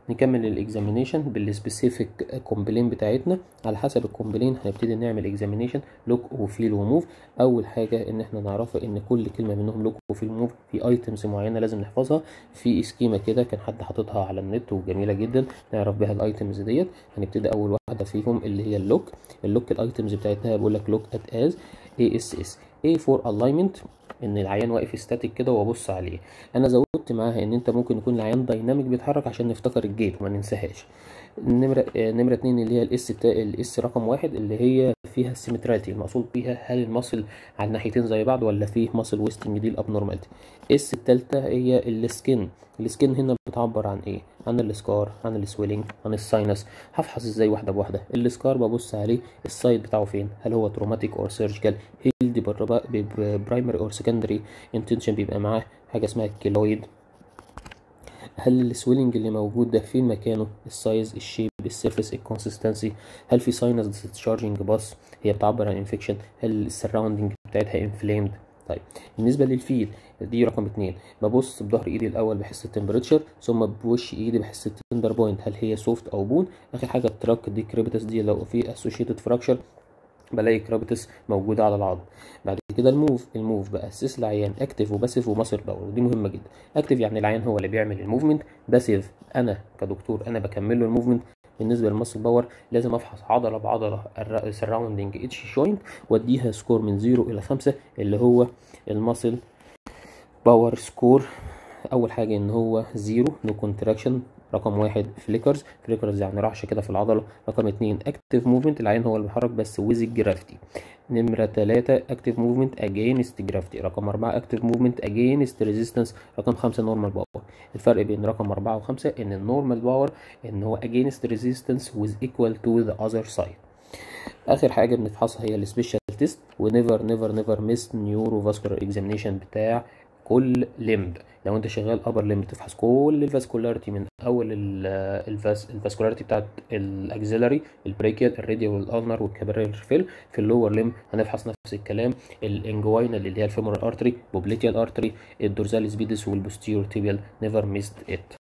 نكمل الاكزامينيشن بالسبيسيفيك كومبلين بتاعتنا على حسب الكومبلين هنبتدي نعمل اكزامينيشن لوك وفيل وموف اول حاجه ان احنا نعرفها ان كل كلمه منهم لوك وفيل وموف في ايتمز معينه لازم نحفظها في سكيما كده كان حد حاططها على النت وجميله جدا نعرف بيها الايتمز ديت هنبتدي اول واحده فيهم اللي هي اللوك اللوك الايتمز بتاعتنا بقول لك لوك ات از اي اس اس اي فور الاينمنت ان العيان واقف ستاتيك كده وابص عليه انا زودت معاها ان انت ممكن يكون العيان دايناميك بيتحرك عشان نفتكر الجيت وما ننساهاش نمرة نمرة اتنين اللي هي الاس الاس رقم واحد اللي هي فيها السيمتراليتي المقصود بيها هل المصل على الناحيتين زي بعض ولا فيه مصل ويستنج دي الابنورماليتي اس التالتة هي السكن السكن هنا بتعبر عن ايه عن السكار عن السويلنج عن الساينس هفحص ازاي واحده بواحده السكار ببص عليه السايد بتاعه فين هل هو تروماتيك اور سيرجيكال هيلد برايمري اور سكندري انتنشن بيبقى معاه حاجه اسمها الكيلويد هل السويلنج اللي موجود ده فين مكانه السايز الشيب السيرفيس الكونسستنسي هل في ساينس ديسشارجنج باس هي بتعبر عن انفكشن هل السراوندنج بتاعتها انفليمد طيب بالنسبه للفيل دي رقم اتنين ببص بظهر ايدي الاول بحس التمبريتشر ثم بوش ايدي بحس التندر بوينت هل هي سوفت او بون اخر حاجه التراك دي كريبتس دي لو في اسوشيتد فراكشر بلاقي كرابتس موجودة على العظم بعد كده الموف الموف بأسس العيان اكتف وباسيف ومصر باور ودي مهمة جدا اكتف يعني العيان هو اللي بيعمل الموفمنت باسيف انا كدكتور انا بكمل له الموفمنت بالنسبه للمصل باور لازم افحص عضله بعضله سراوندنج اتش جوينت واديها سكور من 0 الى 5 اللي هو المصل باور سكور اول حاجه ان هو زيرو نو كونتراكشن رقم واحد فليكرز فليكرز يعني رعش كده في العضله رقم اتنين اكتف موفمنت العين هو اللي بيتحرك بس ويز الجرافتي نمرة تلاتة اكتف موفمنت اجينست جرافتي رقم أربعة اكتف موفمنت اجينست ريزيستنس رقم خمسة نورمال باور الفرق بين رقم أربعة وخمسة ان النورمال باور ان هو اجينست ريزيستنس ويز ايكوال تو ذا اذر سايد اخر حاجه بنفحصها هي السبيشال تيست ونيفر نيفر نيفر ميس نيورو فاسكولار اكزامينيشن بتاع كل لمب لو انت شغال ابر لمب تفحص كل الفاسكولاريتي من اول الفاس الفاسكولاريتي بتاعت الاكزيلري البريكيال الراديال والالنر والكابيلاري فيل في اللور لمب هنفحص نفس الكلام الانجوينال اللي هي الفيمورال ارتري بوبليتيال ارتري الدورزال سبيدس والبوستيريور تيبيال نيفر ميست ات